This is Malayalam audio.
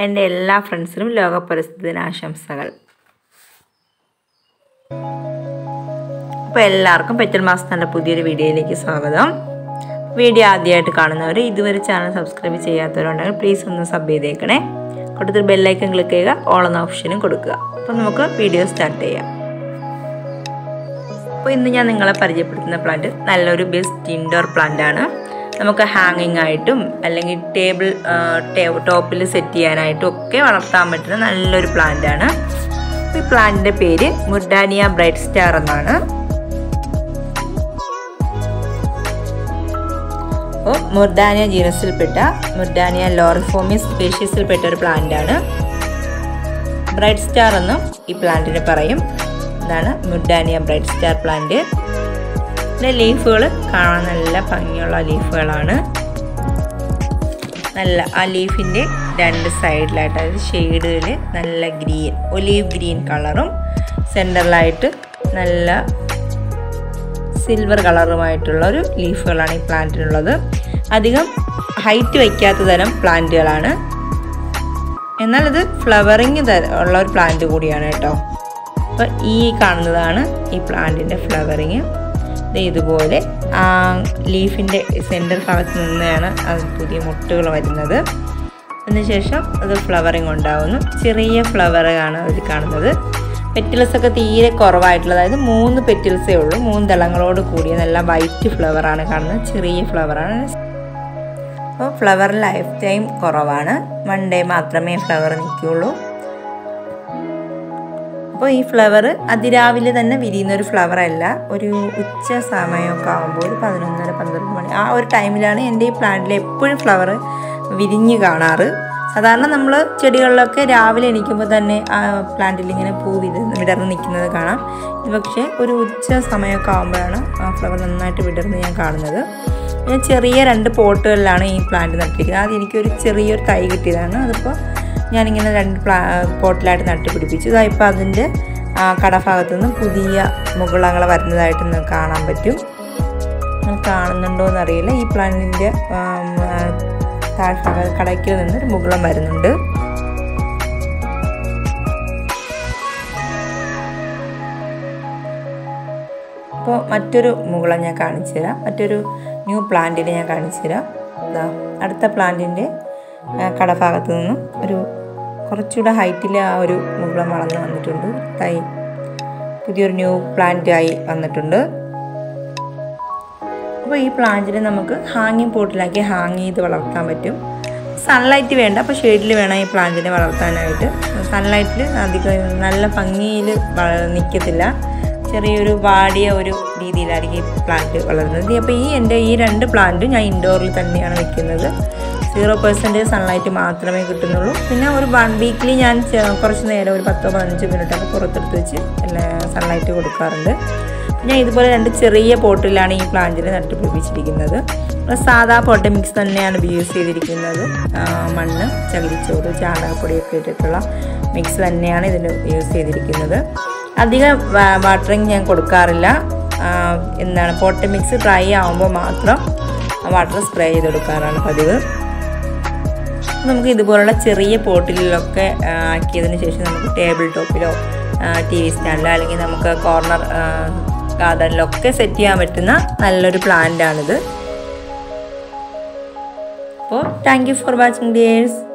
എൻ്റെ എല്ലാ ഫ്രണ്ട്സിനും ലോക പരിസ്ഥിതി ദിനാശംസകൾ അപ്പോൾ എല്ലാവർക്കും പെറ്റൽ മാസത്തിൻ്റെ പുതിയൊരു വീഡിയോയിലേക്ക് സ്വാഗതം വീഡിയോ ആദ്യമായിട്ട് കാണുന്നവർ ഇതുവരെ ചാനൽ സബ്സ്ക്രൈബ് ചെയ്യാത്തവരുണ്ടെങ്കിൽ പ്ലീസ് ഒന്ന് സബ് ചെയ്തേക്കണേ കൊടുത്തൊരു ബെല്ലൈക്കൺ ക്ലിക്ക് ചെയ്യുക ഓൾ എന്ന ഓപ്ഷനും കൊടുക്കുക അപ്പോൾ നമുക്ക് വീഡിയോ സ്റ്റാർട്ട് ചെയ്യാം അപ്പോൾ ഇന്ന് ഞാൻ നിങ്ങളെ പരിചയപ്പെടുത്തുന്ന പ്ലാന്റ് നല്ലൊരു ബെസ്റ്റ് ഇൻഡോർ പ്ലാന്റ് ആണ് നമുക്ക് ഹാങ്ങിങ് ആയിട്ടും അല്ലെങ്കിൽ ടേബിൾ ടോപ്പിൽ സെറ്റ് ചെയ്യാനായിട്ടും ഒക്കെ വളർത്താൻ പറ്റുന്ന നല്ലൊരു പ്ലാന്റ് ആണ് ഈ പ്ലാന്റിൻ്റെ പേര് മുർഡാനിയ ബ്രൈറ്റ് സ്റ്റാർ എന്നാണ് അപ്പോൾ മുർഡാനിയ ജീനസിൽപ്പെട്ട മുർഡാനിയ ലോറിഫോമിസ് സ്പീഷീസിൽപ്പെട്ട ഒരു പ്ലാന്റ് ആണ് ബ്രൈറ്റ് സ്റ്റാർ എന്നും ഈ പ്ലാന്റിന് പറയും ഇതാണ് മുഡാനിയ ബ്രൈറ്റ് സ്റ്റാർ പ്ലാന്റ് ഇതിൻ്റെ ലീഫുകൾ കാണാൻ നല്ല ഭംഗിയുള്ള ലീഫുകളാണ് നല്ല ആ ലീഫിൻ്റെ രണ്ട് സൈഡിലായിട്ട് അതായത് ഷെയ്ഡിൽ നല്ല ഗ്രീൻ ഒലീവ് ഗ്രീൻ കളറും സെൻറ്ററിലായിട്ട് നല്ല സിൽവർ കളറുമായിട്ടുള്ള ഒരു ലീഫുകളാണ് ഈ പ്ലാന്റിനുള്ളത് അധികം ഹൈറ്റ് വയ്ക്കാത്ത തരം പ്ലാന്റുകളാണ് എന്നാൽ ഇത് ഫ്ലവറിങ് ഉള്ള ഒരു പ്ലാന്റ് കൂടിയാണ് കേട്ടോ അപ്പോൾ ഈ കാണുന്നതാണ് ഈ പ്ലാന്റിൻ്റെ ഫ്ലവറിങ് ഇതുപോലെ ആ ലീഫിൻ്റെ സെൻറ്റർ ഭാഗത്ത് നിന്നാണ് അത് പുതിയ മുട്ടുകൾ വരുന്നത് അതിനുശേഷം അത് ഫ്ലവറിങ് ഉണ്ടാവുന്നു ചെറിയ ഫ്ലവറാണ് അതിൽ കാണുന്നത് പെറ്റിൽസ് ഒക്കെ തീരെ കുറവായിട്ടുള്ള അതായത് മൂന്ന് പെറ്റിൽസേ ഉള്ളൂ മൂന്ന് ദളങ്ങളോട് കൂടിയ നല്ല വൈറ്റ് ഫ്ലവറാണ് കാണുന്നത് ചെറിയ ഫ്ലവറാണ് അപ്പോൾ ഫ്ലവർ ലൈഫ് ടൈം കുറവാണ് വൺ ഡേ മാത്രമേ ഫ്ലവർ നിൽക്കുകയുള്ളൂ അപ്പോൾ ഈ ഫ്ലവർ അതിരാവിലെ തന്നെ വിരിയുന്ന ഒരു ഫ്ലവർ അല്ല ഒരു ഉച്ച സമയമൊക്കെ ആകുമ്പോൾ ഒരു പതിനൊന്നര പന്ത്രണ്ട് മണി ആ ഒരു ടൈമിലാണ് എൻ്റെ ഈ പ്ലാന്റിൽ എപ്പോഴും ഫ്ലവർ വിരിഞ്ഞ് കാണാറ് സാധാരണ നമ്മൾ ചെടികളിലൊക്കെ രാവിലെ എണീക്കുമ്പോൾ തന്നെ ആ പ്ലാന്റിൽ ഇങ്ങനെ പൂ വിത വിടർന്ന് നിൽക്കുന്നത് കാണാം ഇത് പക്ഷേ ഒരു ഉച്ച സമയമൊക്കെ ആകുമ്പോഴാണ് ആ ഫ്ലവർ നന്നായിട്ട് വിടർന്ന് ഞാൻ കാണുന്നത് ഞാൻ ചെറിയ രണ്ട് പോട്ടുകളിലാണ് ഈ പ്ലാന്റ് നട്ടിരിക്കുന്നത് അത് എനിക്കൊരു ചെറിയൊരു തൈ കിട്ടിയതാണ് അതിപ്പോൾ ഞാനിങ്ങനെ രണ്ട് പ്ലാ പോട്ടിലായിട്ട് നട്ടുപിടിപ്പിച്ചു ഇതായിപ്പോൾ അതിൻ്റെ കടഭാഗത്തു നിന്ന് പുതിയ മുകളങ്ങൾ വരുന്നതായിട്ട് നിങ്ങൾക്ക് കാണാൻ പറ്റും നിങ്ങൾ കാണുന്നുണ്ടോ എന്നറിയില്ല ഈ പ്ലാന്റിൻ്റെ താഴ്ഭാഗ കടയ്ക്കിൽ നിന്നൊരു മുകുളം വരുന്നുണ്ട് അപ്പോൾ മറ്റൊരു മുകുളം ഞാൻ കാണിച്ചു തരാം മറ്റൊരു ന്യൂ പ്ലാന്റിനെ ഞാൻ കാണിച്ചു തരാം ഇതാ അടുത്ത പ്ലാന്റിൻ്റെ കടഭാഗത്ത് നിന്നും ഒരു കുറച്ചുകൂടെ ഹൈറ്റിൽ ആ ഒരു മുകുളം വളർന്നു വന്നിട്ടുണ്ട് തൈ പുതിയൊരു ന്യൂ പ്ലാന്റ് ആയി വന്നിട്ടുണ്ട് അപ്പോൾ ഈ പ്ലാന്റിനെ നമുക്ക് ഹാങ്ങിങ് പോട്ടിലാക്കി ഹാങ് ചെയ്ത് വളർത്താൻ പറ്റും സൺലൈറ്റ് വേണ്ട അപ്പോൾ ഷെയ്ഡിൽ വേണം ഈ പ്ലാന്റിനെ വളർത്താനായിട്ട് സൺലൈറ്റിൽ അധികം നല്ല ഭംഗിയിൽ നിൽക്കത്തില്ല ചെറിയൊരു വാടിയ ഒരു രീതിയിലായിരിക്കും ഈ പ്ലാന്റ് വളരുന്നത് അപ്പോൾ ഈ എൻ്റെ ഈ രണ്ട് പ്ലാന്റും ഞാൻ ഇൻഡോറിൽ തന്നെയാണ് വെക്കുന്നത് സീറോ പെർസെൻറ്റേജ് സൺലൈറ്റ് മാത്രമേ കിട്ടുന്നുള്ളൂ പിന്നെ ഒരു വൺ വീക്കിലി ഞാൻ കുറച്ച് നേരം ഒരു പത്തോ പതിനഞ്ചോ മിനിറ്റൊക്കെ പുറത്തെടുത്ത് വെച്ച് സൺലൈറ്റ് കൊടുക്കാറുണ്ട് ഞാൻ ഇതുപോലെ രണ്ട് ചെറിയ പോട്ടിലാണ് ഈ പ്ലാന്റിനെ നട്ടുപിടിപ്പിച്ചിരിക്കുന്നത് സാധാ പോട്ട് മിക്സ് തന്നെയാണ് യൂസ് ചെയ്തിരിക്കുന്നത് മണ്ണ് ചകിരിച്ചോറ് ചാണകപ്പൊടിയൊക്കെ ഇട്ടിട്ടുള്ള മിക്സ് തന്നെയാണ് ഇതിന് യൂസ് ചെയ്തിരിക്കുന്നത് അധികം വാട്ടറിങ് ഞാൻ കൊടുക്കാറില്ല എന്താണ് പോട്ട് മിക്സ് ഡ്രൈ ആകുമ്പോൾ മാത്രം വാട്ടർ സ്പ്രേ ചെയ്ത് കൊടുക്കാറാണ് പതിവ് നമുക്ക് ഇതുപോലുള്ള ചെറിയ പോട്ടിലൊക്കെ ആക്കിയതിന് ശേഷം നമുക്ക് ടേബിൾ ടോപ്പിലോ ടി വി സ്റ്റാൻഡിലോ അല്ലെങ്കിൽ നമുക്ക് കോർണർ ഗാർഡനിലൊക്കെ സെറ്റ് ചെയ്യാൻ പറ്റുന്ന നല്ലൊരു പ്ലാന്റ് ആണിത് അപ്പോൾ thank you for watching dears